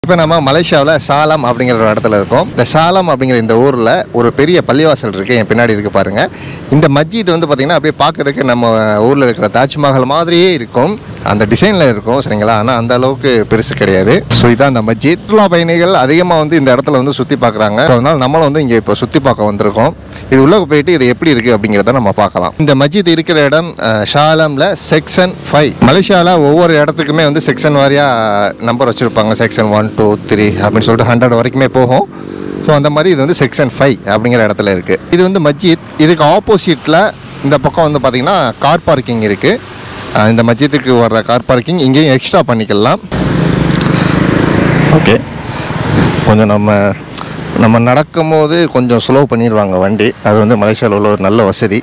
இப்போ நம்ம மலேசியாவில் சாலம் அப்படிங்கிற ஒரு இடத்துல இருக்கோம் இந்த சாலம் அப்படிங்கிற இந்த ஊரில் ஒரு பெரிய பள்ளிவாசல் இருக்குது என் பின்னாடி இருக்குது பாருங்கள் இந்த மஸ்ஜித் வந்து பார்த்திங்கன்னா அப்படியே பார்க்குறதுக்கு நம்ம ஊரில் இருக்கிற தாஜ்மஹால் மாதிரியே இருக்கும் அந்த டிசைனில் இருக்கும் சரிங்களா ஆனால் அந்த அளவுக்கு பெருசு கிடையாது ஸோ இதான் அந்த மஸ்ஜித் சுற்றுலா பயணிகள் அதிகமாக வந்து இந்த இடத்துல வந்து சுற்றி பார்க்குறாங்க அதனால் நம்மளும் வந்து இங்கே இப்போ சுற்றி பார்க்க வந்திருக்கோம் இது உள்ளே போயிட்டு இது எப்படி இருக்குது அப்படிங்கிறத நம்ம பார்க்கலாம் இந்த மஸ்ஜித் இருக்கிற இடம் அஹ், ஷாலம்ல செக்ஷன் ஃபைவ் மலேசியாவில் ஒவ்வொரு இடத்துக்குமே வந்து செக்ஷன் வாரியாக நம்பர் வச்சுருப்பாங்க செக்ஷன் ஒன் டூ த்ரீ அப்படின்னு சொல்லிட்டு ஹண்ட்ரட் வரைக்குமே போகும் ஸோ அந்த மாதிரி இது வந்து செக்ஷன் ஃபைவ் அப்படிங்கிற இடத்துல இருக்குது இது வந்து மஸ்ஜித் இதுக்கு ஆப்போசிட்டில் இந்த பக்கம் வந்து பார்த்திங்கன்னா கார் பார்க்கிங் இருக்குது இந்த மஸ்ஜித்துக்கு வர்ற கார் பார்க்கிங் இங்கேயும் எக்ஸ்ட்ரா பண்ணிக்கலாம் ஓகே கொஞ்சம் நம்ம நம்ம நடக்கும்போது கொஞ்சம் ஸ்லோ பண்ணிடுவாங்க வண்டி அது வந்து மலேசியாவில் உள்ள ஒரு நல்ல வசதி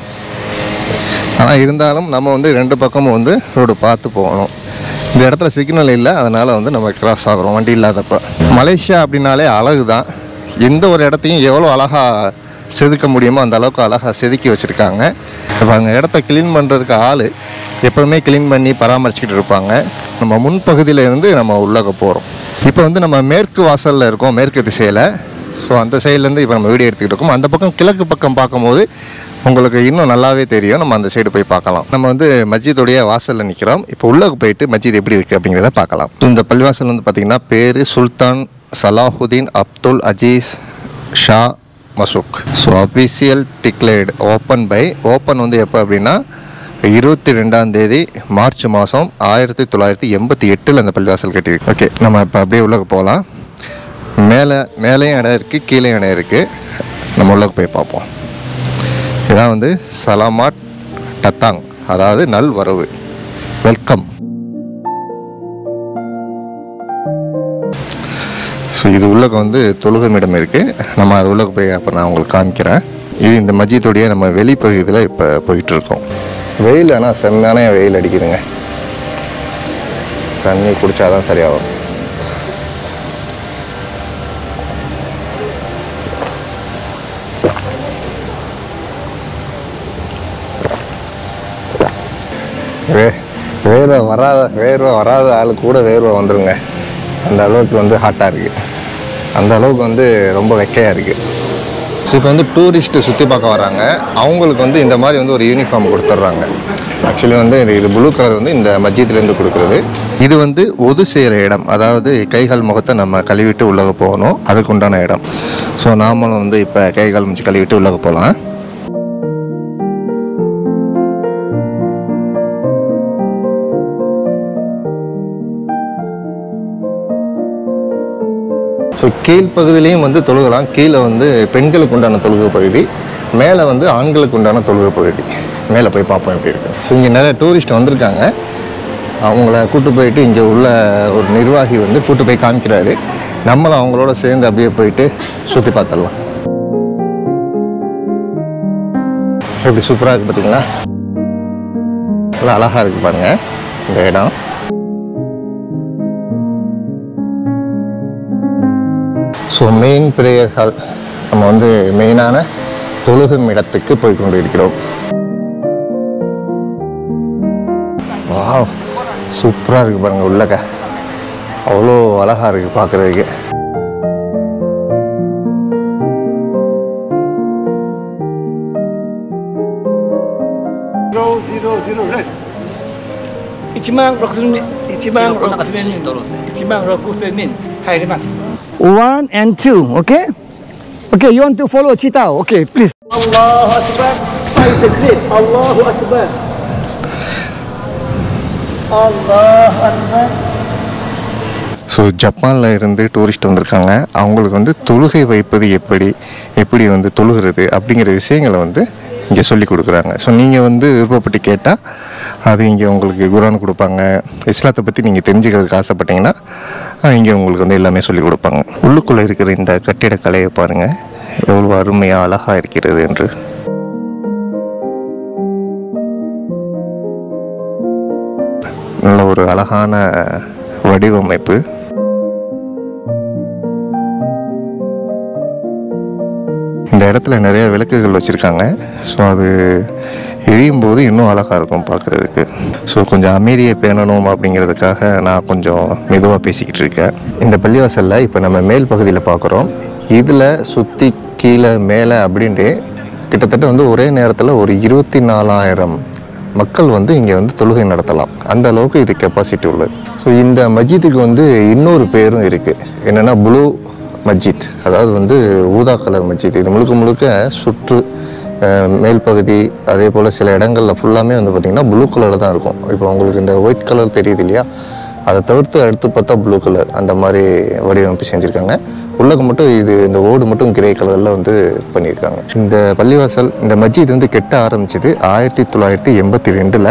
ஆனால் இருந்தாலும் நம்ம வந்து ரெண்டு பக்கமும் வந்து ரோடு பார்த்து போகணும் இந்த இடத்துல சிக்னல் இல்லை அதனால் வந்து நம்ம கிராஸ் ஆகுறோம் வண்டி இல்லாதப்ப மலேசியா அப்படின்னாலே அழகு தான் எந்த ஒரு இடத்தையும் எவ்வளோ அழகாக செதுக்க முடியுமோ அந்த அளவுக்கு அழகாக செதுக்கி வச்சுருக்காங்க இப்போ அங்கே இடத்த க்ளீன் பண்ணுறதுக்கு ஆள் எப்போவுமே க்ளீன் பண்ணி பராமரிச்சுக்கிட்டு இருப்பாங்க நம்ம முன்பகுதியில இருந்து நம்ம உள்ளக போகிறோம் இப்போ வந்து நம்ம மேற்கு வாசலில் இருக்கோம் மேற்கு திசையில் ஸோ அந்த சைட்லேருந்து இப்போ நம்ம வீடியோ எடுத்துக்கிட்டு இருக்கோம் அந்த பக்கம் கிழக்கு பக்கம் பார்க்கும்போது உங்களுக்கு இன்னும் நல்லாவே தெரியும் நம்ம அந்த சைடு போய் பார்க்கலாம் நம்ம வந்து மஸ்ஜிதுடைய வாசலில் நிற்கிறோம் இப்போ உள்ளே போயிட்டு மஸ்ஜித் எப்படி இருக்குது அப்படிங்கிறத பார்க்கலாம் இந்த பள்ளிவாசல் வந்து பார்த்திங்கன்னா பேர் Sultan Salahuddin Abdul Aziz Shah மசூக் so official declared open by open வந்து எப்போ அப்படின்னா இருபத்தி ரெண்டாம் தேதி மார்ச் மாதம் ஆயிரத்தி தொள்ளாயிரத்தி எண்பத்தி எட்டில் அந்த பள்ளிவாசல் கட்டியிருக்கு ஓகே நம்ம இப்போ அப்படியே உள்ளே போகலாம் மேலே மேலேயும் இடம் இருக்குது கீழே இடம் இருக்குது நம்ம உள்ளே போய் பார்ப்போம் இதான் வந்து சலாமாட் டத்தாங் அதாவது நல் வரவு வெல்கம் ஸோ இது உள்ளக்க வந்து தொழுகமிடம் இருக்குது நம்ம அது உள்ளக்க போய் அப்புறம் நான் உங்களுக்கு காமிக்கிறேன் இது இந்த மஜித்துடைய நம்ம வெளிப்பகுதியில் இப்போ போயிட்டு இருக்கோம் வெயில் ஆனால் செம்மையான வெயில் அடிக்குதுங்க தண்ணி குடிச்சாதான் சரியாகும் வே வேர்வை வராத வேர்வை வராத ஆளு கூட வேர்வை வந்துருங்க அந்த அளவுக்கு வந்து ஹாட்டாக இருக்குது அந்த அளவுக்கு வந்து ரொம்ப வெக்கையாக இருக்குது ஸோ இப்போ வந்து டூரிஸ்ட்டு சுற்றி பார்க்க வராங்க அவங்களுக்கு வந்து இந்த மாதிரி வந்து ஒரு யூனிஃபார்ம் கொடுத்துட்றாங்க ஆக்சுவலி வந்து இது இது ப்ளூ கலர் வந்து இந்த மஸ்ஜித்லேருந்து கொடுக்குறது இது வந்து ஒது செய்கிற இடம் அதாவது கைகால் முகத்தை நம்ம கழுவிட்டு உள்ளக போகணும் அதுக்கு உண்டான இடம் ஸோ நாமளும் வந்து இப்போ கைகால் முடிச்சு கழுவிட்டு உள்ளக போகலாம் ஸோ கீழ்ப்பகுதியிலையும் வந்து தொழுகலாம் கீழே வந்து பெண்களுக்கு உண்டான தொழுகை பகுதி மேலே வந்து ஆண்களுக்கு உண்டான தொழுகை பகுதி மேலே போய் பார்ப்போம் எப்படி இருக்கு ஸோ இங்கே நிறைய டூரிஸ்ட் வந்திருக்காங்க அவங்கள கூட்டு போயிட்டு இங்கே உள்ள ஒரு நிர்வாகி வந்து கூட்டு போய் காமிக்கிறாரு நம்மளும் அவங்களோட சேர்ந்து அப்படியே போயிட்டு சுற்றி பார்த்துடலாம் எப்படி சூப்பராக இருக்குது பார்த்தீங்களா நல்லா அழகாக இருக்குது பாருங்கள் இந்த இடம் ஸோ மெயின் ப்ரேயர் ஹால் நம்ம வந்து மெயினான தொழுகும் இடத்துக்கு போய் கொண்டு இருக்கிறோம் வாவ் சூப்பராக இருக்குது பாருங்க உள்ளக்க அவ்வளோ அழகாக இருக்குது பார்க்குறதுக்கு zero zero zero red. 1万6000人1万6000人1万6000人入ります One and two, okay? Okay, you want to follow Chita, okay, please. Allahu Akbar. Five takbir. Allahu Akbar. Allahu Akbar. So ஜப்பானில் இருந்து டூரிஸ்ட் வந்திருக்காங்க அவங்களுக்கு வந்து தொழுகை வைப்பது எப்படி எப்படி வந்து தொழுகிறது அப்படிங்கிற விஷயங்களை வந்து இங்கே சொல்லி கொடுக்குறாங்க ஸோ நீங்கள் வந்து விருப்பப்பட்டு கேட்டால் அது இங்கே உங்களுக்கு குரான் கொடுப்பாங்க இஸ்லாத்தை பற்றி நீங்கள் தெரிஞ்சுக்கிறதுக்கு ஆசைப்பட்டீங்கன்னா அஹ், இங்கே உங்களுக்கு வந்து எல்லாமே சொல்லி கொடுப்பாங்க உள்ளுக்குள்ளே இருக்கிற இந்த கட்டிடக்கலையை பாருங்கள் எவ்வளோ அருமையாக அழகாக இருக்கிறது என்று நல்ல ஒரு அழகான வடிவமைப்பு இந்த இடத்துல நிறைய விளக்குகள் வச்சுருக்காங்க ஸோ அது எரியும் போது இன்னும் அழகாக இருக்கும் பார்க்குறதுக்கு ஸோ கொஞ்சம் அமைதியை பேணணும் அப்படிங்கிறதுக்காக நான் கொஞ்சம் மெதுவாக பேசிக்கிட்டு இருக்கேன் இந்த பள்ளிவாசலில் இப்போ நம்ம மேல் பகுதியில் பார்க்குறோம் இதில் சுற்றி கீழே மேலே அப்படின்ட்டு கிட்டத்தட்ட வந்து ஒரே நேரத்தில் ஒரு இருபத்தி நாலாயிரம் மக்கள் வந்து இங்கே வந்து தொழுகை நடத்தலாம் அந்த அளவுக்கு இது கெப்பாசிட்டி உள்ளது ஸோ இந்த மஸ்ஜித்துக்கு வந்து இன்னொரு பேரும் இருக்குது என்னென்னா ப்ளூ மஸ்ஜித் அதாவது வந்து ஊதா கலர் மஸ்ஜித் இது முழுக்க முழுக்க சுற்று அஹ், மேல் பகுதி அதே போல் சில இடங்களில் ஃபுல்லாமே வந்து பார்த்திங்கன்னா ப்ளூ கலரில் தான் இருக்கும் இப்போ உங்களுக்கு இந்த ஒயிட் கலர் தெரியுது இல்லையா அதை தவிர்த்து அடுத்து பார்த்தா ப்ளூ கலர் அந்த மாதிரி வடிவமைப்பு செஞ்சுருக்காங்க உள்ளக மட்டும் இது இந்த ஓடு மட்டும் கிரே கலரில் வந்து பண்ணியிருக்காங்க இந்த பள்ளிவாசல் இந்த மஸ்ஜித் வந்து கெட்ட ஆரம்பிச்சது ஆயிரத்தி தொள்ளாயிரத்தி எண்பத்தி ரெண்டில்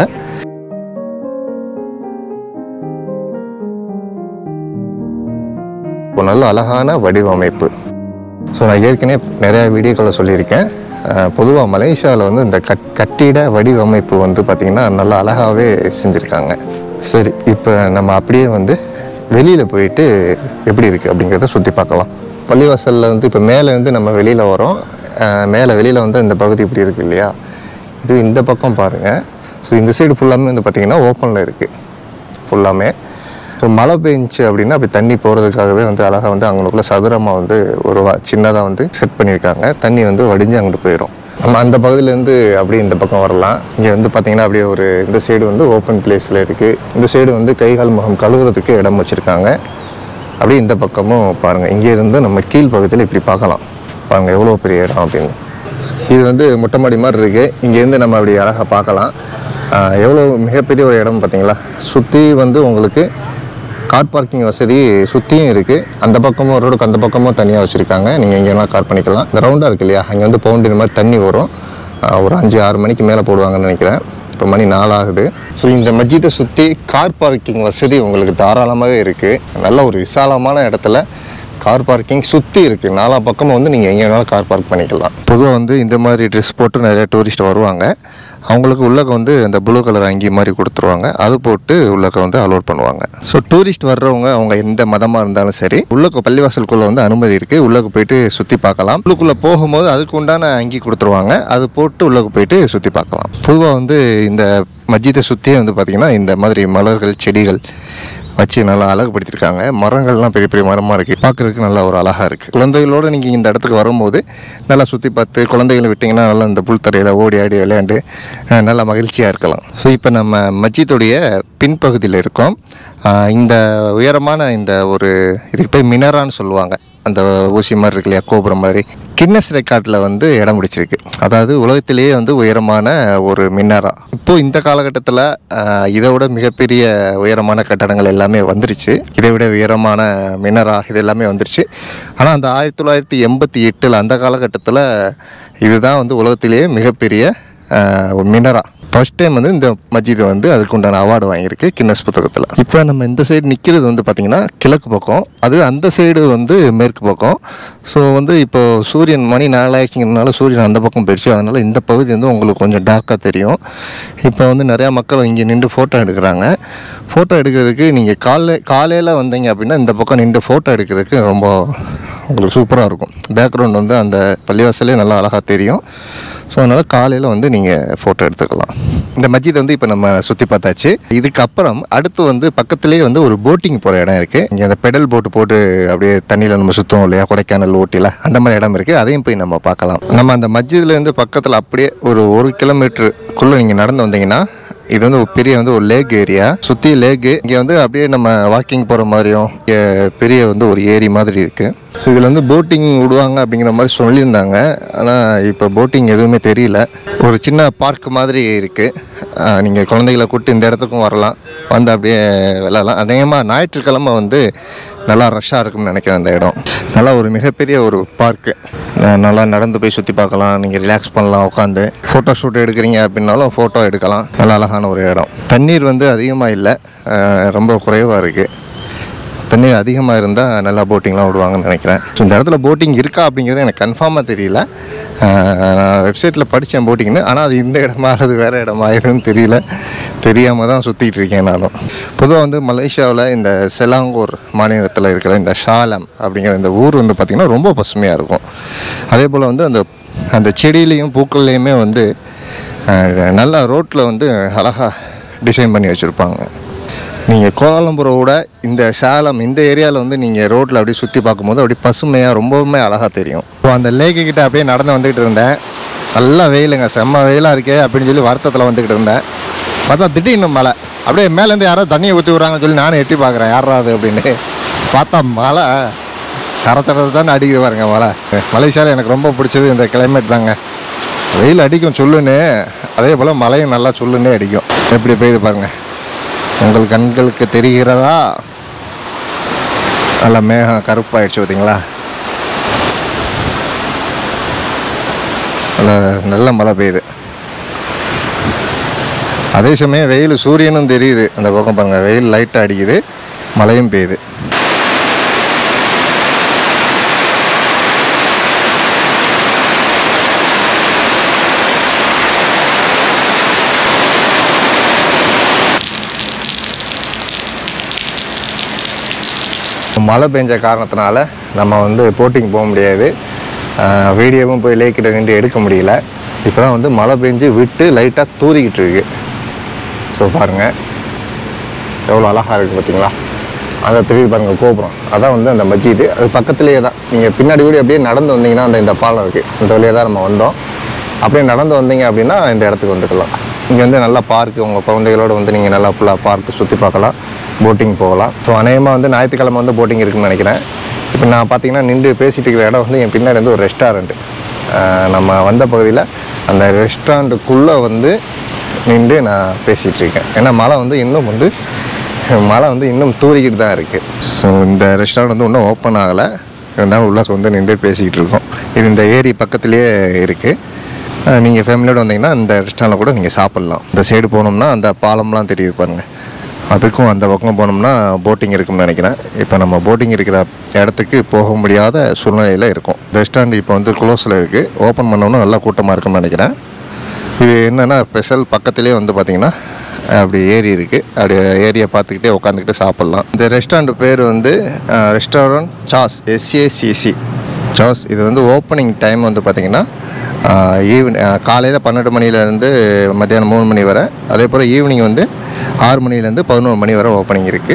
ஒரு நல்ல அழகான வடிவமைப்பு ஸோ நான் ஏற்கனவே நிறையா வீடியோக்களை சொல்லியிருக்கேன் பொதுவாக மலேசியாவில் வந்து இந்த கட் கட்டிட வடிவமைப்பு வந்து பார்த்திங்கன்னா நல்லா அழகாகவே செஞ்சுருக்காங்க சரி இப்போ நம்ம அப்படியே வந்து வெளியில் போயிட்டு எப்படி இருக்குது அப்படிங்கிறத சுற்றி பார்க்கலாம் பள்ளிவாசலில் வந்து இப்போ மேலே இருந்து நம்ம வெளியில் வரோம் அஹ், மேலே வெளியில் வந்து இந்த பகுதி இப்படி இருக்குது இல்லையா இது இந்த பக்கம் பாருங்கள் ஸோ இந்த சைடு ஃபுல்லாமே வந்து பார்த்திங்கன்னா ஓப்பனில் இருக்குது ஃபுல்லாமே ஸோ மழை பெஞ்சுச்சு அப்படின்னா அப்படி தண்ணி போகிறதுக்காகவே வந்து அழகாக வந்து அவங்களுக்குள்ள சதுரமாக வந்து ஒரு சின்னதாக வந்து செட் பண்ணியிருக்காங்க தண்ணி வந்து வடிஞ்சு அங்கிட்டு போயிடும் நம்ம அந்த பகுதியிலேருந்து அப்படியே இந்த பக்கம் வரலாம் இங்கே வந்து பார்த்தீங்கன்னா அப்படியே ஒரு இந்த சைடு வந்து ஓப்பன் பிளேஸில் இருக்குது இந்த சைடு வந்து கை கால் முகம் கழுவுறதுக்கு இடம் வச்சுருக்காங்க அப்படியே இந்த பக்கமும் பாருங்கள் இங்கே இருந்து நம்ம கீழ் பகுதியில் இப்படி பார்க்கலாம் பாருங்கள் எவ்வளோ பெரிய இடம் அப்படின்னு இது வந்து மொட்டை மாடி மாதிரி இருக்குது இங்கேருந்து நம்ம அப்படி அழகாக பார்க்கலாம் ஆஹ் எவ்வளோ மிகப்பெரிய ஒரு இடம் பார்த்தீங்களா சுற்றி வந்து உங்களுக்கு கார் பார்க்கிங் வசதி சுற்றியும் இருக்குது அந்த பக்கமும் ரோடுக்கு அந்த பக்கமும் தனியாக வச்சுருக்காங்க நீங்கள் எங்கேனா கார் பண்ணிக்கலாம் இந்த ரவுண்டாக இருக்கு இல்லையா அங்கே வந்து பவுண்டரி மாதிரி தண்ணி வரும் ஆஹ் ஒரு அஞ்சு ஆறு மணிக்கு மேலே போடுவாங்கன்னு நினைக்கிறேன் இப்போ மணி நாலாகுது ஸோ இந்த மஸ்ஜிதை சுற்றி கார் பார்க்கிங் வசதி உங்களுக்கு தாராளமாகவே இருக்குது நல்ல ஒரு விசாலமான இடத்துல கார் பார்க்கிங் சுற்றி இருக்குது நாலா பக்கமும் வந்து நீங்கள் எங்கே வேணாலும் கார் பார்க் பண்ணிக்கலாம் பொதுவாக வந்து இந்த மாதிரி ட்ரெஸ் போட்டு நிறைய டூரிஸ்ட் வருவாங்க அவங்களுக்கு உள்ளக்க வந்து அந்த ப்ளூ கலர் அங்கி மாதிரி கொடுத்துருவாங்க அது போட்டு உள்ளக்க வந்து அலோட் பண்ணுவாங்க ஸோ டூரிஸ்ட் வர்றவங்க அவங்க எந்த மதமாக இருந்தாலும் சரி உள்ளக்க பள்ளிவாசலுக்குள்ளே வந்து அனுமதி இருக்குது உள்ளக்க போயிட்டு சுற்றி பார்க்கலாம் உள்ளுக்குள்ளே போகும்போது அதுக்கு உண்டான அங்கி கொடுத்துருவாங்க அது போட்டு உள்ளக்க போயிட்டு சுற்றி பார்க்கலாம் பொதுவாக வந்து இந்த மஸ்ஜிதை சுற்றியே வந்து பார்த்திங்கன்னா இந்த மாதிரி மலர்கள் செடிகள் வச்சு நல்லா அழகுபடுத்தியிருக்காங்க மரங்கள்லாம் பெரிய பெரிய மரமாக இருக்குது பார்க்குறதுக்கு நல்லா ஒரு அழகாக இருக்குது குழந்தைகளோடு நீங்கள் இந்த இடத்துக்கு வரும்போது நல்லா சுற்றி பார்த்து குழந்தைகளை விட்டிங்கன்னா நல்லா இந்த புல்தரையில் ஓடி ஆடி விளையாண்டு அஹ், நல்லா மகிழ்ச்சியாக இருக்கலாம் ஸோ இப்போ நம்ம மஸ்ஜித்துடைய பின்பகுதியில் இருக்கோம் அஹ், இந்த உயரமான இந்த ஒரு இதுக்கு பேர் மினரான்னு சொல்லுவாங்க அந்த ஊசி மாதிரி இருக்கு இல்லையா கோபுரம் மாதிரி கின்னஸ் ரெக்கார்டில் வந்து இடம் பிடிச்சிருக்கு அதாவது உலகத்திலேயே வந்து உயரமான ஒரு மின்னரா இப்போ இந்த காலகட்டத்தில் இதை விட மிகப்பெரிய உயரமான கட்டடங்கள் எல்லாமே வந்துருச்சு இதை விட உயரமான மின்னரா இது எல்லாமே வந்துருச்சு ஆனால் அந்த ஆயிரத்தி தொள்ளாயிரத்தி எண்பத்தி எட்டில் அந்த காலகட்டத்தில் இதுதான் வந்து உலகத்திலேயே மிகப்பெரிய ஆஹ், ஒரு மினரா ஃபர்ஸ்ட் டைம் வந்து இந்த மஸ்ஜித் வந்து அதுக்கு உண்டான அவார்டு வாங்கியிருக்கு கின்னஸ் புத்தகத்தில் இப்போ நம்ம இந்த சைடு நிற்கிறது வந்து பார்த்திங்கன்னா கிழக்கு பக்கம் அது அந்த சைடு வந்து மேற்கு பக்கம் ஸோ வந்து இப்போ சூரியன் மணி நாலாயிடுச்சுங்கிறதுனால சூரியன் அந்த பக்கம் போயிடுச்சு அதனால் இந்த பகுதி வந்து உங்களுக்கு கொஞ்சம் டார்க்காக தெரியும் இப்போ வந்து நிறையா மக்கள் இங்கே நின்று ஃபோட்டோ எடுக்கிறாங்க ஃபோட்டோ எடுக்கிறதுக்கு நீங்கள் காலை காலையில் வந்தீங்க அப்படின்னா இந்த பக்கம் நின்று ஃபோட்டோ எடுக்கிறதுக்கு ரொம்ப உங்களுக்கு சூப்பராக இருக்கும் பேக்ரவுண்ட் வந்து அந்த பள்ளிவாசலே நல்லா அழகாக தெரியும் ஸோ அதனால் காலையில் வந்து நீங்கள் ஃபோட்டோ எடுத்துக்கலாம் இந்த மஸ்ஜித் வந்து இப்போ நம்ம சுற்றி பார்த்தாச்சு இதுக்கப்புறம் அடுத்து வந்து பக்கத்துலேயே வந்து ஒரு போட்டிங் போகிற இடம் இருக்குது இங்கே அந்த பெடல் போட்டு போட்டு அப்படியே தண்ணியில் நம்ம சுற்றுவோம் இல்லையா கொடைக்கானல் ஊட்டியில் அந்த மாதிரி இடம் இருக்குது அதையும் போய் நம்ம பார்க்கலாம் நம்ம அந்த மஸ்ஜித்லேருந்து பக்கத்தில் அப்படியே ஒரு ஒரு கிலோமீட்டருக்குள்ளே நீங்கள் நடந்து வந்தீங்கன்னா இது வந்து ஒரு பெரிய வந்து ஒரு லேக் ஏரியா சுற்றி லேக்கு இங்கே வந்து அப்படியே நம்ம வாக்கிங் போகிற மாதிரியும் இங்கே பெரிய வந்து ஒரு ஏரி மாதிரி இருக்குது ஸோ இதில் வந்து போட்டிங் விடுவாங்க அப்படிங்கிற மாதிரி சொல்லியிருந்தாங்க ஆனால் இப்போ போட்டிங் எதுவுமே தெரியல ஒரு சின்ன பார்க் மாதிரி இருக்குது நீங்கள் குழந்தைகளை கூப்பிட்டு இந்த இடத்துக்கும் வரலாம் வந்து அப்படியே விளையாடலாம் அநேகமாக ஞாயிற்றுக்கிழமை வந்து நல்லா ரஷ்ஷாக இருக்கும்னு நினைக்கிறேன் அந்த இடம் நல்லா ஒரு மிகப்பெரிய ஒரு பார்க்கு நல்லா நடந்து போய் சுற்றி பார்க்கலாம் நீங்கள் ரிலாக்ஸ் பண்ணலாம் உட்காந்து ஃபோட்டோ ஷூட் எடுக்கிறீங்க அப்படின்னாலும் ஃபோட்டோ எடுக்கலாம் நல்லா அழகான ஒரு இடம் தண்ணீர் வந்து அதிகமாக இல்லை அஹ் ரொம்ப குறைவாக இருக்குது தண்ணீர் அதிகமாக இருந்தால் நல்லா போட்டிங்லாம் விடுவாங்கன்னு நினைக்கிறேன் ஸோ இந்த இடத்துல போட்டிங் இருக்கா அப்படிங்கிறது எனக்கு கன்ஃபார்மாக தெரியல அஹ் நான் வெப்சைட்டில் படித்தேன் போட்டிங்னு ஆனால் அது இந்த இடமா அது வேறு இடமா எதுன்னு தெரியல தெரியாமல் தான் சுற்றிட்டு இருக்கேன் நானும் பொதுவாக வந்து மலேசியாவில் இந்த செலாங்கூர் மாநிலத்தில் இருக்கிற இந்த ஷாலம் அப்படிங்கிற இந்த ஊர் வந்து பார்த்திங்கன்னா ரொம்ப பசுமையாக இருக்கும் அதே போல் வந்து அந்த அந்த செடியிலையும் பூக்கள்லேயுமே வந்து அஹ், நல்லா ரோட்டில் வந்து அழகாக டிசைன் பண்ணி வச்சுருப்பாங்க நீங்கள் கோலாலம்பூரை விட இந்த சேலம் இந்த ஏரியாவில் வந்து நீங்கள் ரோட்டில் அப்படியே சுற்றி பார்க்கும்போது அப்படியே பசுமையாக ரொம்பவுமே அழகாக தெரியும் ஸோ அந்த லேக்கு கிட்ட அப்படியே நடந்து வந்துக்கிட்டு இருந்தேன் நல்லா வெயிலுங்க செம்ம வெயிலாக இருக்கே அப்படின்னு சொல்லி வருத்தத்தில் வந்துக்கிட்டு இருந்தேன் பார்த்தா திடீர்னு மழை அப்படியே மேலேருந்து யாரோ தண்ணியை ஊற்றி விட்றாங்கன்னு சொல்லி நானும் எட்டி பார்க்குறேன் யாரா அது அப்படின்னு பார்த்தா மழை சர சர தான் அடிக்குது பாருங்க மழை மலேசியாவில் எனக்கு ரொம்ப பிடிச்சது இந்த கிளைமேட் தாங்க வெயில் அடிக்கும் சொல்லுன்னு அதே போல் மழையும் நல்லா சொல்லுன்னே அடிக்கும் எப்படி பெய்யுது பாருங்க உங்கள் கண்களுக்கு தெரிகிறதா நல்லா மேகம் கருப்பாயிடுச்சு பார்த்தீங்களா நல்ல நல்ல மழை பெய்யுது அதே சமயம் வெயில் சூரியனும் தெரியுது அந்த பக்கம் பாருங்க வெயில் லைட்டாக அடிக்குது மழையும் பெய்யுது மழை பெஞ்ச காரணத்தினால நம்ம வந்து போட்டிங் போக முடியாது ஆஹ் வீடியோவும் போய் லேக்கிட்ட நின்று எடுக்க முடியல இப்போ தான் வந்து மழை பெஞ்சு விட்டு லைட்டாக தூறிக்கிட்டு இருக்கு ஸோ பாருங்கள் எவ்வளோ அழகாக இருக்குது பார்த்தீங்களா அதை தெரியுது பாருங்கள் கோபுரம் அதான் வந்து அந்த மஜ்ஜிது அது பக்கத்துலேயே தான் நீங்கள் பின்னாடி கூட அப்படியே நடந்து வந்தீங்கன்னா அந்த இந்த பாலம் இருக்குது இந்த வழியாக தான் நம்ம வந்தோம் அப்படியே நடந்து வந்தீங்க அப்படின்னா இந்த இடத்துக்கு வந்துக்கலாம் இங்கே வந்து நல்லா பார்க்கு உங்கள் குழந்தைகளோட வந்து நீங்கள் நல்லா ஃபுல்லாக பார்க்கு சுற்றி பார்க்கலாம் போட்டிங் போகலாம் ஸோ அநேகமாக வந்து ஞாயிற்றுக்கிழமை வந்து போட்டிங் இருக்குன்னு நினைக்கிறேன் இப்போ நான் பார்த்தீங்கன்னா நின்று பேசிட்டு இருக்கிற இடம் வந்து என் பின்னாடி வந்து ஒரு ரெஸ்டாரண்ட்டு நம்ம வந்த பகுதியில் அந்த ரெஸ்டாரண்ட்டுக்குள்ளே வந்து நின்று நான் பேசிகிட்டு இருக்கேன் ஏன்னா மழை வந்து இன்னும் வந்து மழை வந்து இன்னும் தூரிக்கிட்டு தான் இருக்குது ஸோ இந்த ரெஸ்டாரண்ட் வந்து இன்னும் ஓப்பன் ஆகலை இருந்தாலும் உள்ளே வந்து நின்று பேசிக்கிட்டு இருக்கோம் இது இந்த ஏரி பக்கத்துலேயே இருக்குது நீங்கள் ஃபேமிலியோட வந்தீங்கன்னா இந்த ரெஸ்டாரண்ட்டில் கூட நீங்கள் சாப்பிட்லாம் இந்த சைடு போனோம்னா அந்த பாலம்லாம் தெரியுது பாருங்கள் அதுக்கும் அந்த பக்கம் போனோம்னா போட்டிங் இருக்கும்னு நினைக்கிறேன் இப்போ நம்ம போட்டிங் இருக்கிற இடத்துக்கு போக முடியாத சூழ்நிலையில் இருக்கும் ரெஸ்டாரண்ட் இப்போ வந்து க்ளோஸில் இருக்குது ஓப்பன் பண்ணோம்னா நல்லா கூட்டமாக இருக்கும்னு நினைக்கிறேன் இது என்னென்னா ஸ்பெஷல் பக்கத்துலேயே வந்து பார்த்திங்கன்னா அப்படி ஏரி இருக்குது அப்படி ஏரியை பார்த்துக்கிட்டே உட்காந்துக்கிட்டு சாப்பிட்லாம் இந்த ரெஸ்டாரண்ட் பேர் வந்து ரெஸ்டாரண்ட் சாஸ் எஸ்ஏசிசி சாஸ் இது வந்து ஓப்பனிங் டைம் வந்து பார்த்திங்கன்னா ஈவினிங் காலையில் பன்னெண்டு மணிலேருந்து மத்தியானம் மூணு மணி வரை அதே போல் ஈவினிங் வந்து ஆறு மணிலேருந்து பதினோரு மணி வரை ஓப்பனிங் இருக்குது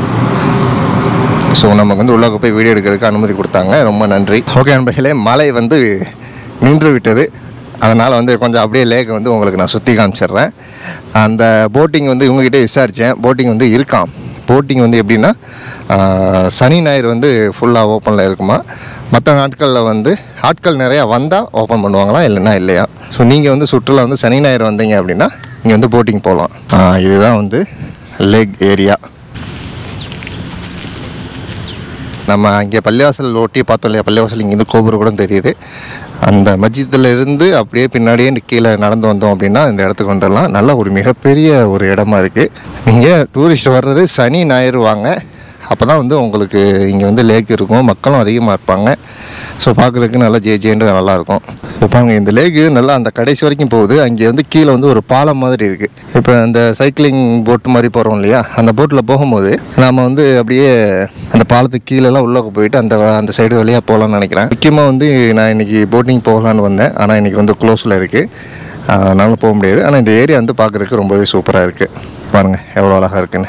ஸோ நமக்கு வந்து உள்ளே போய் வீடியோ எடுக்கிறதுக்கு அனுமதி கொடுத்தாங்க ரொம்ப நன்றி ஓகே நண்பர்களே மழை வந்து நின்று விட்டது அதனால் வந்து கொஞ்சம் அப்படியே லேக்கை வந்து உங்களுக்கு நான் சுற்றி காமிச்சிடுறேன் அந்த போட்டிங் வந்து இவங்ககிட்ட விசாரித்தேன் போட்டிங் வந்து இருக்காம் போட்டிங் வந்து எப்படின்னா ஆஹ், சனி ஞாயிறு வந்து ஃபுல்லாக ஓப்பனில் இருக்குமா மற்ற நாட்களில் வந்து ஆட்கள் நிறையா வந்தால் ஓப்பன் பண்ணுவாங்களாம் இல்லைன்னா இல்லையா ஸோ நீங்கள் வந்து சுற்றுலா வந்து சனி ஞாயிறு வந்தீங்க அப்படின்னா இங்கே வந்து போட்டிங் போகலாம் ஆஹ், இதுதான் வந்து லேக் ஏரியா நம்ம அங்கே பள்ளிவாசல் ஒட்டி பார்த்தோம் இல்லையா பள்ளிவாசல் இங்கேருந்து கோபுரம் கூட தெரியுது அந்த மஸ்ஜித்தில் இருந்து அப்படியே பின்னாடியே கீழே நடந்து வந்தோம் அப்படின்னா இந்த இடத்துக்கு வந்துடலாம் நல்ல ஒரு மிகப்பெரிய ஒரு இடமா இருக்குது நீங்கள் டூரிஸ்ட் வர்றது சனி ஞாயிறு வாங்க அப்போ தான் வந்து உங்களுக்கு இங்கே வந்து லேக் இருக்கும் மக்களும் அதிகமாக இருப்பாங்க ஸோ பார்க்குறதுக்கு நல்லா ஜே ஜேன்னு நல்லாயிருக்கும் இப்போ பாருங்க இந்த லேக்கு நல்லா அந்த கடைசி வரைக்கும் போகுது அங்கே வந்து கீழே வந்து ஒரு பாலம் மாதிரி இருக்குது இப்போ அந்த சைக்கிளிங் போட் மாதிரி போகிறோம் இல்லையா அந்த போட்டில் போகும்போது நாம் வந்து அப்படியே அந்த பாலத்துக்கு கீழெல்லாம் உள்ளே போயிட்டு அந்த அந்த சைடு வழியாக போகலான்னு நினைக்கிறேன் முக்கியமாக வந்து நான் இன்றைக்கி போட்டிங் போகலான்னு வந்தேன் ஆனால் இன்றைக்கி வந்து க்ளோஸில் இருக்குது அதனால் போக முடியாது ஆனால் இந்த ஏரியா வந்து பார்க்குறதுக்கு ரொம்பவே சூப்பராக இருக்குது பாருங்கள் எவ்வளோ அழகாக இருக்குன்னு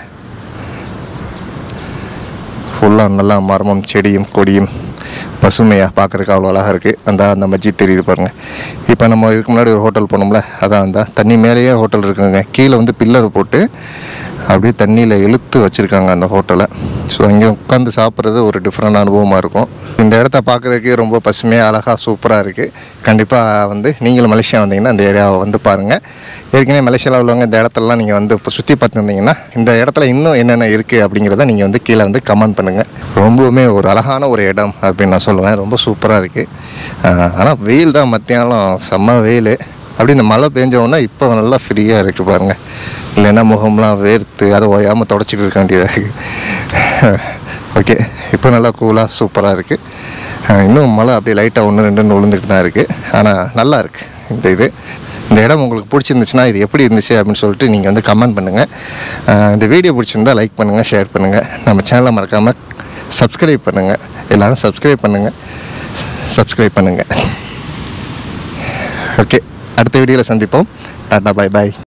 ஃபுல்லாக நல்லா மரமும் செடியும் கொடியும் பசுமையாக பார்க்குறதுக்கு அவ்வளோ அழகாக இருக்குது அந்த அந்த மஸ்ஜித் தெரியுது பாருங்கள் இப்போ நம்ம இதுக்கு முன்னாடி ஒரு ஹோட்டல் போனோம்ல அதான் அந்த தண்ணி மேலேயே ஹோட்டல் இருக்குங்க கீழே வந்து பில்லர் போட்டு அப்படியே தண்ணியில் இழுத்து வச்சுருக்காங்க அந்த ஹோட்டலை ஸோ இங்கே உட்காந்து சாப்பிட்றது ஒரு டிஃப்ரெண்ட் அனுபவமாக இருக்கும் இந்த இடத்த பார்க்குறதுக்கு ரொம்ப பசுமையாக அழகாக சூப்பராக இருக்குது கண்டிப்பாக வந்து நீங்களும் மலேசியா வந்தீங்கன்னா இந்த ஏரியாவை வந்து பாருங்கள் ஏற்கனவே மலேசியாவில் உள்ளவங்க இந்த இடத்துலலாம் நீங்கள் வந்து இப்போ சுற்றி பார்த்துருந்தீங்கன்னா இந்த இடத்துல இன்னும் என்னென்ன இருக்குது அப்படிங்கிறத நீங்கள் வந்து கீழே வந்து கமெண்ட் பண்ணுங்கள் ரொம்பவுமே ஒரு அழகான ஒரு இடம் அப்படின்னு நான் சொல்லுவேன் ரொம்ப சூப்பராக இருக்குது ஆனால் வெயில் தான் மத்தியானம் செம்ம வெயில் அப்படி இந்த மழை பெஞ்சோன்னா இப்போ நல்லா ஃப்ரீயாக இருக்குது பாருங்கள் இல்லைன்னா முகம்லாம் வேர்த்து அதை ஓயாமல் தொடச்சிட்டு இருக்க வேண்டியதாக இருக்குது ஓகே இப்போ நல்லா கூலாக சூப்பராக இருக்குது இன்னும் மழை அப்படியே லைட்டாக ஒன்று ரெண்டுன்னு விழுந்துக்கிட்டு தான் இருக்குது ஆனால் நல்லா இருக்குது இந்த இது இந்த இடம் உங்களுக்கு பிடிச்சிருந்துச்சுன்னா இது எப்படி இருந்துச்சு அப்படின்னு சொல்லிட்டு நீங்கள் வந்து கமெண்ட் பண்ணுங்கள் இந்த வீடியோ பிடிச்சிருந்தா லைக் பண்ணுங்கள் ஷேர் பண்ணுங்கள் நம்ம சேனலை மறக்காமல் சப்ஸ்கிரைப் பண்ணுங்கள் எல்லோரும் சப்ஸ்கிரைப் பண்ணுங்கள் சப்ஸ்கிரைப் பண்ணுங்கள் ஓகே அடுத்த வீடியோவில் சந்திப்போம் டாட்டா பாய் பாய்